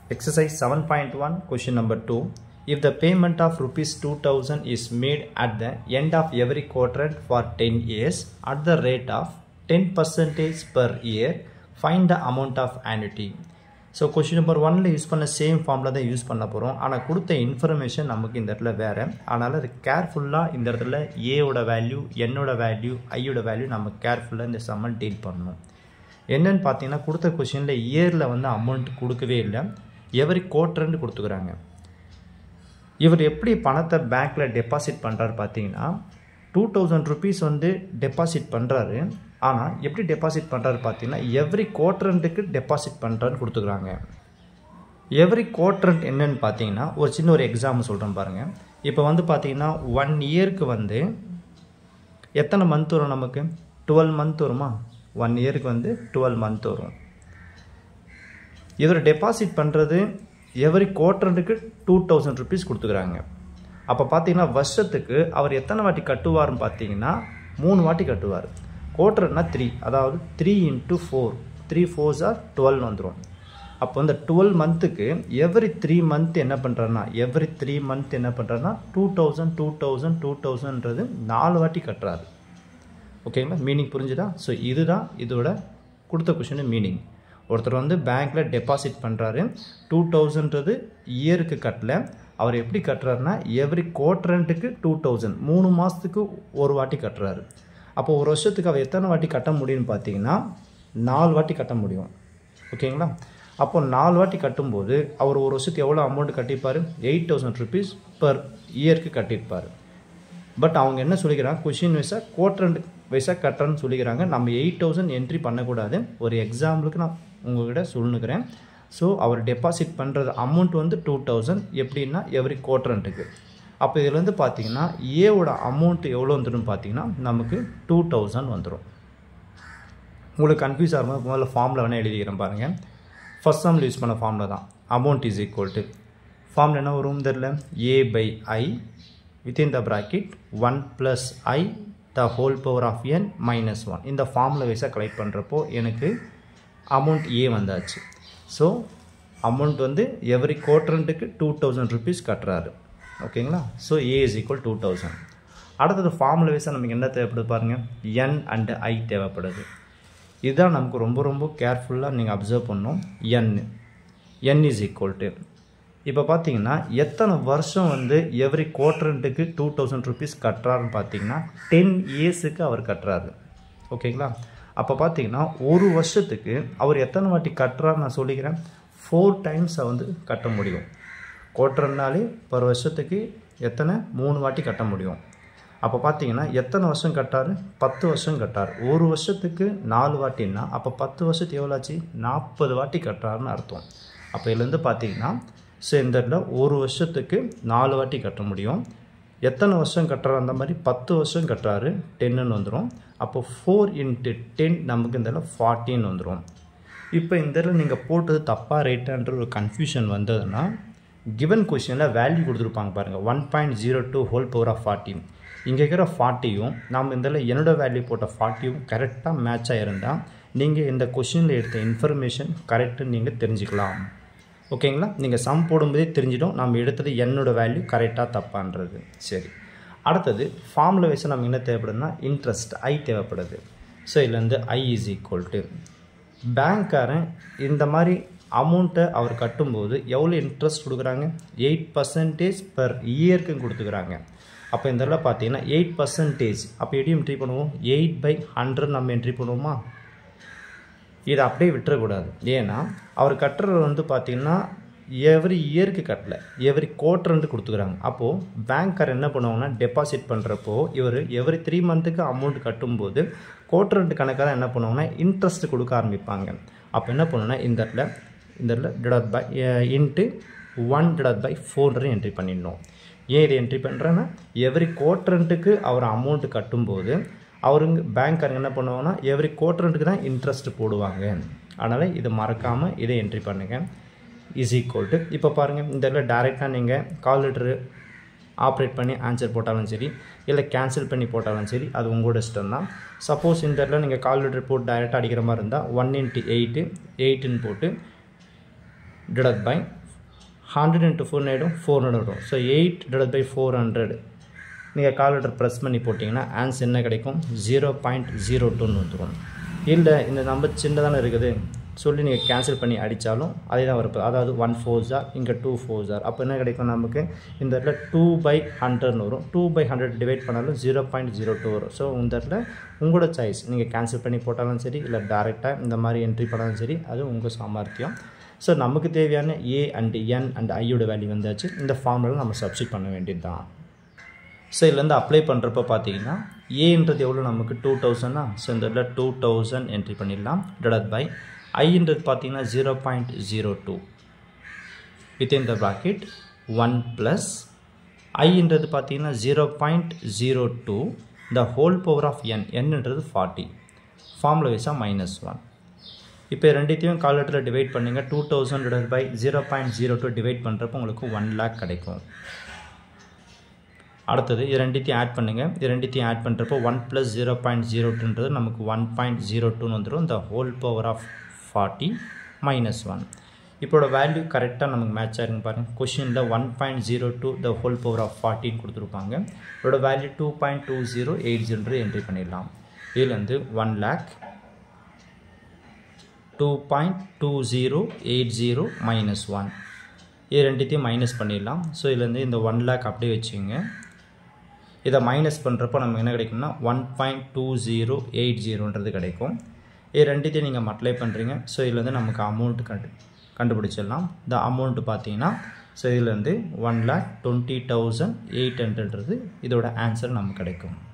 Exercise 7.1 question number 2. If the payment of rupees 2000 is made at the end of every quadrant for 10 years at the rate of 10 percentage per year, find the amount of annuity. So question number ஒனில் use பண்ண same ஃபார்மில் தான் use பண்ண போகிறோம் ஆனால் கொடுத்த information நமக்கு இந்த இடத்துல வேறு அதனால் அது கேர்ஃபுல்லாக இந்த இடத்துல ஏவோட வேல்யூ என்னோட வேல்யூ ஐயோட வேல்யூ நம்ம கேர்ஃபுல்லாக இந்த சம்மன் டீல் பண்ணணும் என்னன்னு பார்த்தீங்கன்னா கொடுத்த கொஷினில் இயரில் வந்து அமௌண்ட் கொடுக்கவே இல்லை எவரி கோட்டர்ன்னு கொடுத்துக்கிறாங்க இவர் எப்படி பணத்தை பேங்க்கில் டெபாசிட் பண்ணுறாரு பார்த்தீங்கன்னா டூ தௌசண்ட் ருபீஸ் வந்து டெபாசிட் பண்ணுறாரு ஆனால் எப்படி டெபாசிட் பண்ணுறாரு பார்த்தீங்கன்னா எவ்ரி கோட்ரண்ட்டுக்கு டெபாசிட் பண்ணுறான்னு கொடுத்துக்குறாங்க எவ்ரி கோட்ரண்ட் என்னன்னு பார்த்தீங்கன்னா ஒரு சின்ன ஒரு எக்ஸாம்பிள் சொல்கிறேன் பாருங்கள் இப்போ வந்து பார்த்தீங்கன்னா ஒன் இயருக்கு வந்து எத்தனை மந்த் வரும் நமக்கு டுவெல் மந்த் வருமா ஒன் இயருக்கு வந்து டுவெல் மந்த் வரும் இவர் டெபாசிட் பண்ணுறது எவரி குவார்டருக்கு டூ தௌசண்ட் ருபீஸ் கொடுத்துக்கிறாங்க அப்போ பார்த்தீங்கன்னா வருஷத்துக்கு அவர் எத்தனை வாட்டி கட்டுவார்னு பார்த்தீங்கன்னா மூணு வாட்டி கட்டுவார் குவார்டர்னா த்ரீ அதாவது three into four three fours are twelve வந்துடும் அப்போ இந்த டுவெல் மந்த்துக்கு எவ்ரி த்ரீ மந்த் என்ன பண்ணுறாருனா எவ்ரி த்ரீ மந்த் என்ன பண்ணுறாருனா two thousand two thousand two தௌசண்ட்ன்றது நாலு வாட்டி கட்டுறாரு ஓகேங்களா மீனிங் புரிஞ்சுதா ஸோ இதுதான் இதோட கொடுத்த கொஷின் மீனிங் ஒருத்தர் வந்து பேங்க்கில் டெபாசிட் பண்ணுறாரு டூ தௌசண்ட்றது இயருக்கு கட்டல அவர் எப்படி கட்டுறாருனா எவ்ரி குவார்டரண்ட்டுக்கு டூ தௌசண்ட் மூணு மாதத்துக்கு ஒரு வாட்டி கட்டுறாரு அப்போ ஒரு வருஷத்துக்கு அவர் எத்தனை வாட்டி கட்ட முடியும்னு பார்த்தீங்கன்னா நாலு வாட்டி கட்ட முடியும் ஓகேங்களா அப்போ நாலு வாட்டி கட்டும்போது அவர் ஒரு வருஷத்துக்கு எவ்வளோ அமௌண்ட் கட்டிப்பார் எயிட் தௌசண்ட் ருபீஸ் பர் இயருக்கு கட்டியிருப்பார் பட் அவங்க என்ன சொல்லிக்கிறாங்க கொஷின் வைஸாக குவார்டர் வைஸாக கட்டுறேன்னு சொல்லிக்கிறாங்க நம்ம எயிட் தௌசண்ட் என்ட்ரி பண்ணக்கூடாது ஒரு எக்ஸாம்பிளுக்கு நான் உங்ககிட்ட சொல்லுக்கிறேன் ஸோ அவர் டெபாசிட் பண்ணுறது அமௌண்ட் வந்து டூ தௌசண்ட் எப்படின்னா எவ்ரி குவார்டரண்ட்டுக்கு அப்போ இதில் வந்து பார்த்தீங்கன்னா ஏவோட அமௌண்ட் எவ்வளோ வந்துடும் பார்த்தீங்கன்னா நமக்கு டூ தௌசண்ட் வந்துடும் உங்களுக்கு கன்ஃபியூஸ் ஆகும் முதல்ல ஃபார்மில் வேணால் எழுதிக்கிறேன் பாருங்கள் ஃபஸ்ட் சம்மில் யூஸ் பண்ண ஃபார்மில் தான் அமௌண்ட் இஸ் ஈக்குவல் டு ஃபார்மில் என்ன வரும் தெரில A by I within the bracket one plus I the whole power of N minus one இந்த ஃபார்மில் வைஸாக கலெக்ட் பண்ணுறப்போ எனக்கு அமௌண்ட் ஏ வந்தாச்சு ஸோ அமௌண்ட் வந்து எவ்ரி குவார்டரண்ட்டுக்கு டூ தௌசண்ட் ருபீஸ் கட்டுறாரு ஓகேங்களா so A is equal two thousand அடுத்தது ஃபார்முலா வைஸாக நமக்கு என்ன தேவைப்படுது பாருங்கள் என் அண்டு ஐ தேவைப்படுது இதுதான் நமக்கு ரொம்ப ரொம்ப கேர்ஃபுல்லாக நீங்கள் அப்சர்வ் பண்ணணும் N N is equal to இப்போ பார்த்தீங்கன்னா எத்தனை வருஷம் வந்து எவ்ரி குவார்டரண்ட்டுக்கு டூ தௌசண்ட் ருபீஸ் கட்டுறாருன்னு பார்த்தீங்கன்னா டென் இயர்ஸுக்கு அவர் கட்டுறாரு ஓகேங்களா அப்போ பார்த்தீங்கன்னா ஒரு வருஷத்துக்கு அவர் எத்தனை வாட்டி கட்டுறாரு நான் சொல்லிக்கிறேன் ஃபோர் டைம்ஸை வந்து கட்ட முடியும் குவார்டர்னாலே பர் வருஷத்துக்கு எத்தனை மூணு வாட்டி கட்ட முடியும் அப்போ பார்த்தீங்கன்னா எத்தனை வருஷம் கட்டார் பத்து வருஷம் கட்டார் ஒரு வருஷத்துக்கு நாலு வாட்டின்னா அப்போ பத்து வருஷத்துக்கு எவ்வளோ ஆச்சு நாற்பது வாட்டி கட்டுறாருன்னு அர்த்தம் அப்போ இதுலேருந்து பார்த்தீங்கன்னா ஸோ இந்த இடத்துல ஒரு வருஷத்துக்கு நாலு வாட்டி கட்ட முடியும் எத்தனை வருஷம் கட்டுறாரு அந்த மாதிரி பத்து வருஷம் கட்டுறாரு டென்னுன்னு வந்துடும் அப்போ ஃபோர் இன்ட்டு டென் நமக்கு இந்த இடத்துல ஃபார்ட்டின்னு வந்துடும் இப்போ இந்த இடத்துல நீங்கள் போட்டது தப்பாக ரைட்டான்ற ஒரு கன்ஃபியூஷன் வந்ததுன்னா கிவன் கொஷனில் வேல்யூ கொடுத்துருப்பாங்க பாருங்கள் one point zero two whole power of forty இங்கே இருக்கிற ஃபார்ட்டியும் நம்ம இந்த என்னோட வேல்யூ போட்ட ஃபார்ட்டியும் கரெக்டாக மேட்சாக இருந்தால் நீங்கள் இந்த கொஷினில் எடுத்த இன்ஃபர்மேஷன் கரெக்டுன்னு நீங்கள் தெரிஞ்சுக்கலாம் ஓகேங்களா நீங்கள் சம் போடும்போதே தெரிஞ்சிடும் நம்ம எடுத்தது என்னோடய வேல்யூ கரெக்டாக தப்பான்றது சரி அடுத்தது ஃபார்மில் வைஸாக நமக்கு என்ன தேவைப்படுதுன்னா இன்ட்ரெஸ்ட் ஐ தேவைப்படுது ஸோ இதுலேருந்து ஐ இஸ் ஈக்குவல் டு பேங்க்காரன் இந்த மாதிரி அமௌண்ட்டை அவர் கட்டும்போது எவ்வளோ இன்ட்ரெஸ்ட் கொடுக்குறாங்க எயிட் பர்சன்டேஜ் பர் இயருக்கு கொடுத்துக்கிறாங்க அப்போ இந்த இதில் பார்த்தீங்கன்னா எயிட் பர்சன்டேஜ் அப்போ எப்படி என்ட்ரி பண்ணுவோம் எயிட் பை ஹண்ட்ரட் நம்ம என்ட்ரி பண்ணுவோமா இதை அப்படியே விட்டுறக்கூடாது ஏன்னா அவர் கட்டுறது வந்து பார்த்திங்கன்னா எவ்ரி இயருக்கு கட்டல எவ்ரி குவார்டர்ன்ட்டு கொடுத்துக்கிறாங்க அப்போது பேங்க்கர் என்ன பண்ணுவாங்கன்னா டெபாசிட் பண்ணுறப்போ இவர் எவ்ரி த்ரீ மந்த்துக்கு அமௌண்ட் கட்டும்போது குவார்டர்ன்ட்டு கணக்காக தான் என்ன பண்ணுவாங்கன்னா இன்ட்ரெஸ்ட் கொடுக்க ஆரம்பிப்பாங்க அப்போ என்ன பண்ணுவோன்னா இந்த இடத்துல இந்த இடத்துல டிடாட் பை இன்ட்டு ஒன் டிடாட் பை ஃபோர்ன்ற என்ட்ரி பண்ணிடணும் ஏன் இதை என்ட்ரி பண்ணுறேன்னா எவ்ரி குவார்டரண்ட்டுக்கு அவர் அமௌண்ட் கட்டும்போது அவருங்க பேங்க்காரங்க என்ன பண்ணுவாங்கன்னா எவ்ரி குவார்டரண்ட்டுக்கு தான் இன்ட்ரெஸ்ட் போடுவாங்க அதனால் இதை மறக்காமல் இதை என்ட்ரி பண்ணுங்கள் இஸ் ஈக்குவல் டு இப்போ பாருங்கள் இந்த இடத்துல டேரெக்டாக நீங்கள் கால்குலேட்டரு ஆப்ரேட் பண்ணி ஆன்சர் போட்டாலும் சரி இல்லை கேன்சல் பண்ணி போட்டாலும் சரி அது உங்களோட இஷ்டம் தான் சப்போஸ் இந்த இடத்துல நீங்கள் கால்குலேட்டர் போட்டு டைரெக்டாக அடிக்கிற மாதிரி இருந்தால் ஒன் இன்ட்டு எயிட்டு எயிட்டுன்னு போட்டு deduct by hundred into four ஆகிடும் ஃபோர் ஹண்ட்ரட் வரும் so eight divide by four hundred நீங்கள் கால்குலேட்டர் ப்ரெஸ் பண்ணி போட்டிங்கன்னா ஆன்சர் என்ன கிடைக்கும் ஜீரோ பாயிண்ட் ஜீரோ டூன்னு வந்துடும் இல்லை இந்த நம்பர் சின்னதானே இருக்குது சொல்லி நீங்கள் கேன்சல் பண்ணி அடித்தாலும் அதே தான் வரப்போகுது அதாவது ஒன் ஃபோர் ஜார் இங்கே டூ ஃபோர் ஜார் அப்போ என்ன கிடைக்கும் நமக்கு இந்த இடத்துல டூ பை ஹண்ட்ரட்னு வரும் டூ பை ஹண்ட்ரட் டிவைட் பண்ணாலும் ஜீரோ பாயிண்ட் ஜீரோ டூ வரும் ஸோ இந்த இடத்துல உங்களோட சாய்ஸ் நீங்கள் கேன்சல் பண்ணி போட்டாலும் சரி இல்லை டேரெக்டாக இந்த மாதிரி என்ட்ரி பண்ணாலும் சரி அது உங்கள் சாமர்த்தியம் ஸோ நமக்கு தேவையான ஏ அண்ட் என் அண்ட் ஐயோட வேல்யூ வந்தாச்சு இந்த ஃபார்முலா நம்ம சப்ஸ்டிட் பண்ண வேண்டியது தான் ஸோ இதுலேருந்து அப்ளை பண்ணுறப்ப பார்த்தீங்கன்னா ஏன்றது எவ்வளோ நமக்கு டூ தௌசண்ட்னா ஸோ இந்த இடத்துல டூ தௌசண்ட் என்ட்ரி பண்ணிடலாம் டிவைட் பை ஐன்றது பார்த்தீங்கன்னா zero point zero two within the bracket one plus ஐன்றது பார்த்தீங்கன்னா zero point zero two the whole power of N என்னன்றது ஃபார்ட்டி ஃபார்முலா வைஸாக மைனஸ் ஒன் இப்போ ரெண்டுத்தையும் கால்குலேட்டரில் டிவைட் பண்ணுங்கள் two thousand divide by zero point zero two divide பண்ணுறப்போ உங்களுக்கு ஒன் லேக் கிடைக்கும் அடுத்தது இது ரெண்டுத்தையும் ஆட் பண்ணுங்கள் இது ரெண்டுத்தையும் ஆட் பண்ணுறப்போ one plus zero point zero டூன்றது நமக்கு ஒன் பாயிண்ட் ஜீரோ டூன்னு வந்துடும் இந்த whole power of forty minus one இப்போட வேல்யூ கரெக்டாக நமக்கு மேட்ச் ஆகிருங்க பாருங்கள் கொஷினில் one point zero two the whole power of ஃபார்ட்டின்னு கொடுத்துருப்பாங்க இதோட value two point two zero eight zero entry பண்ணிடலாம் இதுலேருந்து one lakh two point two zero eight zero minus one இது ரெண்டுத்தையும் மைனஸ் பண்ணிடலாம் ஸோ இதுலேருந்து இந்த ஒன் லேக் அப்படியே வச்சுங்க இதை மைனஸ் பண்ணுறப்போ நமக்கு என்ன கிடைக்கும்னா one point two zero eight ஜீரோன்றது கிடைக்கும் இது ரெண்டுத்தையும் நீங்கள் மல்டிப்ளை பண்ணுறீங்க ஸோ இதில் வந்து நமக்கு அமௌண்ட் கண்டு கண்டுபிடிச்சிடலாம் இந்த அமௌண்ட்டு பார்த்தீங்கன்னா ஸோ இதுலேருந்து one lakh twenty thousand eight ஹண்ட்ரட்றது இதோட ஆன்சர் நமக்கு கிடைக்கும்